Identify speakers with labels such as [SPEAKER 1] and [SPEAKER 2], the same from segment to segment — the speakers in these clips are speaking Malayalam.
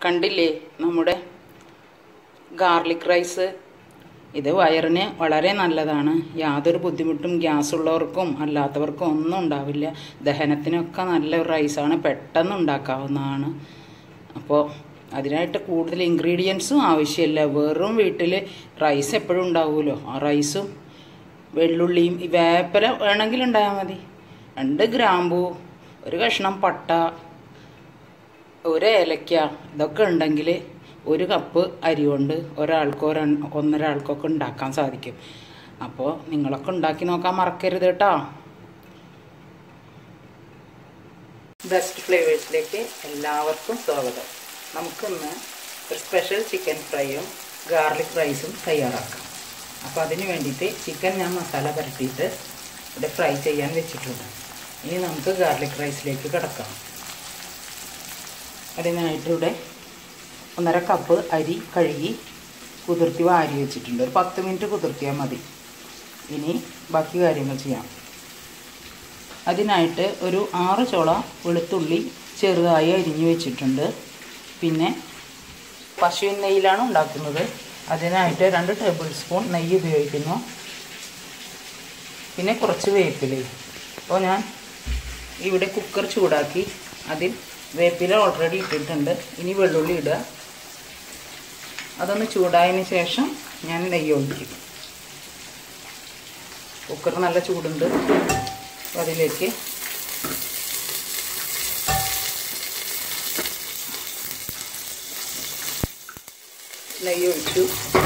[SPEAKER 1] കണ്ടില്ലേ നമ്മുടെ ഗാർലിക് റൈസ് ഇത് വയറിന് വളരെ നല്ലതാണ് യാതൊരു ബുദ്ധിമുട്ടും ഗ്യാസ് ഉള്ളവർക്കും അല്ലാത്തവർക്കും ഒന്നും ഉണ്ടാവില്ല ദഹനത്തിനൊക്കെ നല്ല ഒരു റൈസാണ് പെട്ടെന്ന് ഉണ്ടാക്കാവുന്നതാണ് അപ്പോൾ അതിനായിട്ട് കൂടുതൽ ഇൻഗ്രീഡിയൻസും ആവശ്യമില്ല വെറും വീട്ടിൽ റൈസ് എപ്പോഴും ഉണ്ടാവുമല്ലോ ആ റൈസും വെള്ളുള്ളിയും ഈ വേപ്പല വേണമെങ്കിൽ ഉണ്ടായാൽ മതി രണ്ട് ഗ്രാമ്പു ഒരു കഷ്ണം പട്ട ഒരു ഏലക്ക ഇതൊക്കെ ഉണ്ടെങ്കിൽ ഒരു കപ്പ് അരി കൊണ്ട് ഒരാൾക്കോ രണ്ട് ഒന്നര ആൾക്കൊക്കെ ഉണ്ടാക്കാൻ സാധിക്കും അപ്പോൾ നിങ്ങളൊക്കെ ഉണ്ടാക്കി നോക്കാൻ മറക്കരുത് കേട്ടോ ബെസ്റ്റ് ഫ്ലേവേഴ്സിലേക്ക് എല്ലാവർക്കും സ്വാഗതം നമുക്കിന്ന് ഒരു സ്പെഷ്യൽ ചിക്കൻ ഫ്രൈയും ഗാർലിക് റൈസും തയ്യാറാക്കാം അപ്പോൾ അതിന് വേണ്ടിയിട്ട് ചിക്കൻ ഞാൻ മസാല പുരട്ടിയിട്ട് ഇവിടെ ഫ്രൈ ചെയ്യാൻ വെച്ചിട്ടുണ്ട് ഇനി നമുക്ക് ഗാർലിക് റൈസിലേക്ക് കിടക്കാം അതിനായിട്ട് ഇവിടെ ഒന്നര കപ്പ് അരി കഴുകി കുതിർത്തി വാരി വെച്ചിട്ടുണ്ട് ഒരു പത്ത് മിനിറ്റ് കുതിർത്തിയാൽ മതി ഇനി ബാക്കി കാര്യങ്ങൾ ചെയ്യാം അതിനായിട്ട് ഒരു ആറ് ചോള വെളുത്തുള്ളി ചെറുതായി അരിഞ്ഞു വെച്ചിട്ടുണ്ട് പിന്നെ പശുവിൻ നെയ്യിലാണ് ഉണ്ടാക്കുന്നത് അതിനായിട്ട് രണ്ട് ടേബിൾ സ്പൂൺ നെയ്യ് ഉപയോഗിക്കുന്നു പിന്നെ കുറച്ച് വേപ്പില അപ്പോൾ ഞാൻ ഇവിടെ കുക്കർ ചൂടാക്കി അതിൽ വേപ്പില ഓൾറെഡി ഇട്ടിട്ടുണ്ട് ഇനി വെള്ളുള്ളി ഇടുക അതൊന്ന് ചൂടായതിന് ശേഷം ഞാൻ നെയ്യ് ഒഴിക്കും കുക്കർ നല്ല ചൂടുണ്ട് അതിലേക്ക് നെയ്യ് ഒഴിച്ചു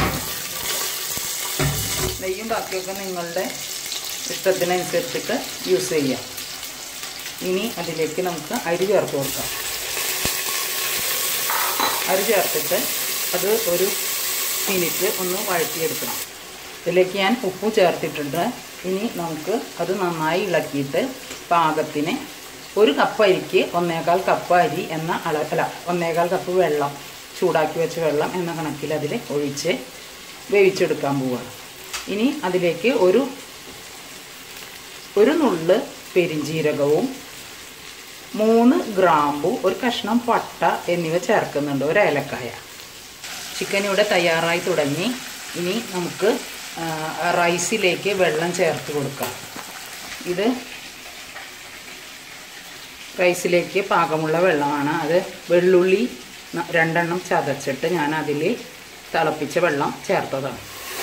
[SPEAKER 1] നെയ്യും ബാക്കിയൊക്കെ നിങ്ങളുടെ ഇഷ്ടത്തിനനുസരിച്ചിട്ട് യൂസ് ചെയ്യാം ഇനി അതിലേക്ക് നമുക്ക് അരി ചേർത്ത് കൊടുക്കാം അരി ചേർത്തിട്ട് അത് ഒരു മിനിറ്റ് ഒന്ന് വഴറ്റിയെടുക്കണം ഇതിലേക്ക് ഞാൻ ഉപ്പ് ചേർത്തിട്ടുണ്ട് ഇനി നമുക്ക് അത് നന്നായി ഇളക്കിയിട്ട് പാകത്തിന് ഒരു കപ്പ് അരിക്ക് ഒന്നേകാൽ കപ്പ് അരി എന്ന അള അല്ല ഒന്നേകാൽ കപ്പ് വെള്ളം ചൂടാക്കി വെച്ച വെള്ളം എന്ന കണക്കിൽ അതിൽ ഒഴിച്ച് വേവിച്ചെടുക്കാൻ പോവുകയാണ് ഇനി അതിലേക്ക് ഒരു ഒരു നുള്ള് പെരിഞ്ജീരകവും മൂന്ന് ഗ്രാമ്പു ഒരു കഷ്ണം പട്ട എന്നിവ ചേർക്കുന്നുണ്ട് ഒരു ഏലക്കായ ചിക്കൻ ഇവിടെ തയ്യാറായി തുടങ്ങി ഇനി നമുക്ക് റൈസിലേക്ക് വെള്ളം ചേർത്ത് കൊടുക്കാം ഇത് റൈസിലേക്ക് പാകമുള്ള വെള്ളമാണ് അത് വെള്ളുള്ളി രണ്ടെണ്ണം ചതച്ചിട്ട് ഞാൻ അതിൽ തിളപ്പിച്ച വെള്ളം ചേർത്തതാണ്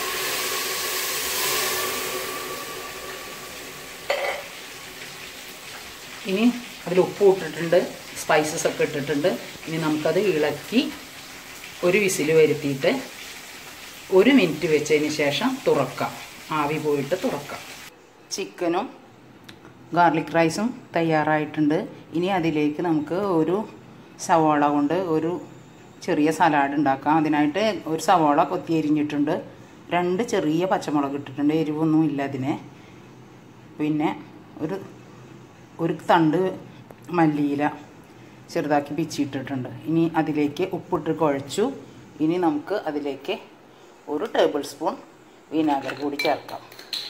[SPEAKER 1] ഇനി അതിൽ ഉപ്പ് ഇട്ടിട്ടുണ്ട് സ്പൈസസ് ഒക്കെ ഇട്ടിട്ടുണ്ട് ഇനി നമുക്കത് ഇളക്കി ഒരു വിസിൽ വരുത്തിയിട്ട് ഒരു മിനിറ്റ് വെച്ചതിന് ശേഷം തുറക്കാം ആവി പോയിട്ട് തുറക്കാം ചിക്കനും ഗാർലിക് റൈസും തയ്യാറായിട്ടുണ്ട് ഇനി അതിലേക്ക് നമുക്ക് ഒരു സവാള കൊണ്ട് ഒരു ചെറിയ സലാഡ് ഉണ്ടാക്കാം അതിനായിട്ട് ഒരു സവാള കൊത്തി എരിഞ്ഞിട്ടുണ്ട് രണ്ട് ചെറിയ പച്ചമുളക് ഇട്ടിട്ടുണ്ട് എരിവൊന്നും ഇല്ല അതിന് പിന്നെ ഒരു ഒരു തണ്ട് മല്ലിയില ചെറുതാക്കി പിച്ചിട്ടിട്ടുണ്ട് ഇനി അതിലേക്ക് ഉപ്പിട്ട് കുഴച്ചു ഇനി നമുക്ക് അതിലേക്ക് ഒരു ടേബിൾ സ്പൂൺ വിനാഗർ കൂടി ചേർക്കാം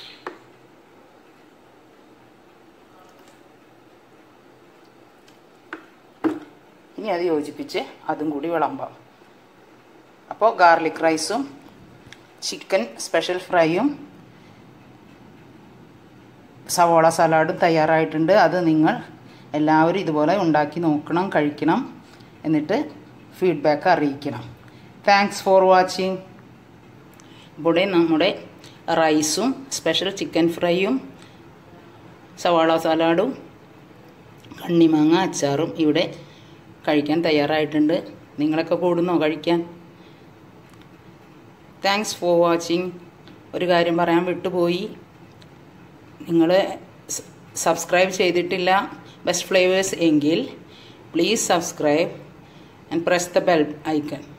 [SPEAKER 1] ഇനി അത് യോജിപ്പിച്ച് അതും കൂടി വിളമ്പാം അപ്പോൾ ഗാർലിക് റൈസും ചിക്കൻ സ്പെഷ്യൽ ഫ്രൈയും സവോള സലാഡും തയ്യാറായിട്ടുണ്ട് അത് നിങ്ങൾ എല്ലാവരും ഇതുപോലെ ഉണ്ടാക്കി നോക്കണം കഴിക്കണം എന്നിട്ട് ഫീഡ്ബാക്ക് അറിയിക്കണം താങ്ക്സ് ഫോർ വാച്ചിങ് ഇവിടെ നമ്മുടെ റൈസും സ്പെഷ്യൽ ചിക്കൻ ഫ്രൈയും സവാള സലാഡും കണ്ണിമാങ്ങ അച്ചാറും ഇവിടെ കഴിക്കാൻ തയ്യാറായിട്ടുണ്ട് നിങ്ങളൊക്കെ കൂടുന്നോ കഴിക്കാൻ താങ്ക്സ് ഫോർ വാച്ചിങ് ഒരു കാര്യം പറയാൻ വിട്ടുപോയി നിങ്ങൾ സബ്സ്ക്രൈബ് ചെയ്തിട്ടില്ല ബെസ്റ്റ് ഫ്ലേവേഴ്സ് എങ്കിൽ please subscribe and press the bell icon